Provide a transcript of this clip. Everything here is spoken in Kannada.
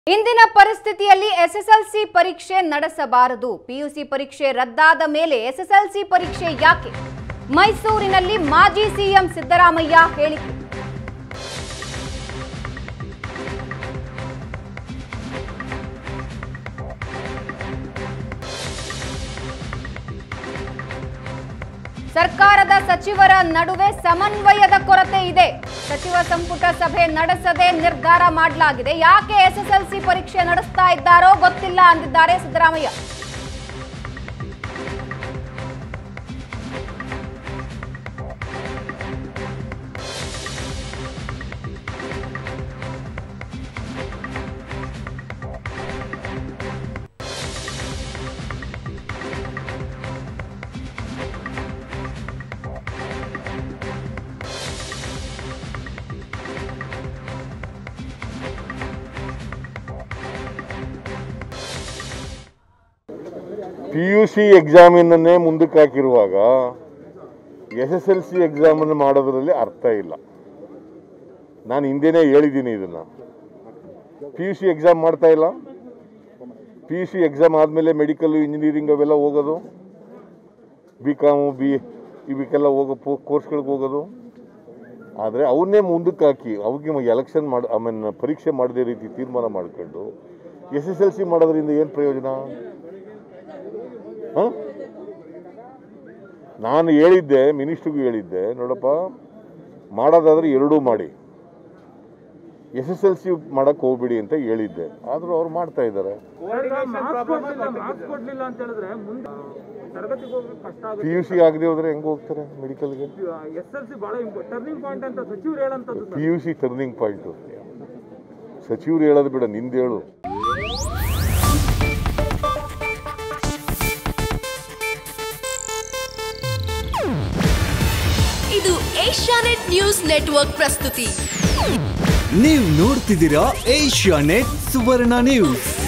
ಇಂದಿನ ಪರಿಸ್ಥಿತಿಯಲ್ಲಿ ಎಸ್ಎಸ್ಎಲ್ಸಿ ಪರೀಕ್ಷೆ ನಡೆಸಬಾರದು ಪಿಯುಸಿ ಪರೀಕ್ಷೆ ರದ್ದಾದ ಮೇಲೆ ಎಸ್ಎಸ್ಎಲ್ಸಿ ಪರೀಕ್ಷೆ ಯಾಕೆ ಮೈಸೂರಿನಲ್ಲಿ ಮಾಜಿ ಸಿಎಂ ಸಿದ್ದರಾಮಯ್ಯ ಹೇಳಿಕೆ ಸರ್ಕಾರದ ಸಚಿವರ ನಡುವೆ ಸಮನ್ವಯದ ಕೊರತೆ ಇದೆ ಸಚಿವ ಸಂಪುಟ ಸಭೆ ನಡೆಸದೆ ನಿರ್ಧಾರ ಮಾಡಲಾಗಿದೆ ಯಾಕೆ ಎಸ್ಎಸ್ಎಲ್ಸಿ ಪರೀಕ್ಷೆ ನಡೆಸ್ತಾ ಇದ್ದಾರೋ ಗೊತ್ತಿಲ್ಲ ಅಂದಿದ್ದಾರೆ ಸಿದ್ದರಾಮಯ್ಯ ಪಿ ಯು ಸಿ ಎಕ್ಸಾಮಿನನ್ನೇ ಮುಂದಕ್ಕೆ ಹಾಕಿರುವಾಗ ಎಸ್ ಎಸ್ ಎಲ್ ಸಿ ಎಕ್ಸಾಮನ್ನು ಮಾಡೋದ್ರಲ್ಲಿ ಅರ್ಥ ಇಲ್ಲ ನಾನು ಹಿಂದೆನೇ ಹೇಳಿದ್ದೀನಿ ಇದನ್ನು ಪಿ ಯು ಸಿ ಎಕ್ಸಾಮ್ ಮಾಡ್ತಾ ಇಲ್ಲ ಪಿ ಯು ಸಿ ಎಕ್ಸಾಮ್ ಆದಮೇಲೆ ಮೆಡಿಕಲ್ ಇಂಜಿನಿಯರಿಂಗ್ ಅವೆಲ್ಲ ಹೋಗೋದು ಬಿ ಕಾಮು ಬಿ ಇವಕ್ಕೆಲ್ಲ ಹೋಗೋ ಕೋರ್ಸ್ಗಳಿಗೆ ಹೋಗೋದು ಆದರೆ ಅವನ್ನೇ ಮುಂದಕ್ಕೆ ಹಾಕಿ ಅವಕ್ಕೆ ಎಲೆಕ್ಷನ್ ಮಾಡಿ ಐ ಮೀನ್ ಪರೀಕ್ಷೆ ಮಾಡದೇ ರೀತಿ ತೀರ್ಮಾನ ಮಾಡ್ಕೊಂಡು ಎಸ್ ಎಸ್ ಎಲ್ ಸಿ ಮಾಡೋದ್ರಿಂದ ಏನು ಪ್ರಯೋಜನ ಹ? ನಾನು ಹೇಳಿದ್ದೆ ಮಿನಿಸ್ಟ್ರಿಗೂ ಹೇಳಿದ್ದೆ ನೋಡಪ್ಪ ಮಾಡೋದಾದ್ರೆ ಎರಡೂ ಮಾಡಿ ಎಸ್ ಎಸ್ ಎಲ್ ಸಿ ಮಾಡಕ್ಕೆ ಹೋಗ್ಬಿಡಿ ಅಂತ ಹೇಳಿದ್ದೆ ಆದರೂ ಅವ್ರು ಮಾಡ್ತಾ ಇದ್ದಾರೆ ಮಾರ್ಕ್ಸ್ ಕೊಡ್ಲಿಲ್ಲ ಮಾರ್ಕ್ಸ್ ಕೊಡ್ಲಿಲ್ಲ ಅಂತ ಹೇಳಿದ್ರೆ ಮುಂದೆ ತರಗತಿಗೆ ಹೋಗಕ್ಕೆ ಕಷ್ಟ ಪಿ ಯು ಸಿ ಆಗದೆ ಹೋದ್ರೆ ಹೆಂಗೆ ಹೋಗ್ತಾರೆ ಮೆಡಿಕಲ್ಗೆ ಆಗುತ್ತೆ ಎಸ್ ಎಲ್ ಸಿ ಬಹಳ ಟರ್ನಿಂಗ್ ಪಾಯಿಂಟ್ ಅಂತ ಸಚಿವರು ಹೇಳಂತದ್ದು P U C turning point ಸಚಿವರು ಹೇಳೋದು ಬಿಡ ನಿಂದು ಹೇಳು ಇದು ಏಷ್ಯಾನೆಟ್ ನ್ಯೂಸ್ ನೆಟ್ವರ್ಕ್ ಪ್ರಸ್ತುತಿ ನೀವು ನೋಡ್ತಿದ್ದೀರಾ ಏಷ್ಯಾ ನೆಟ್ ಸುವರ್ಣ ನ್ಯೂಸ್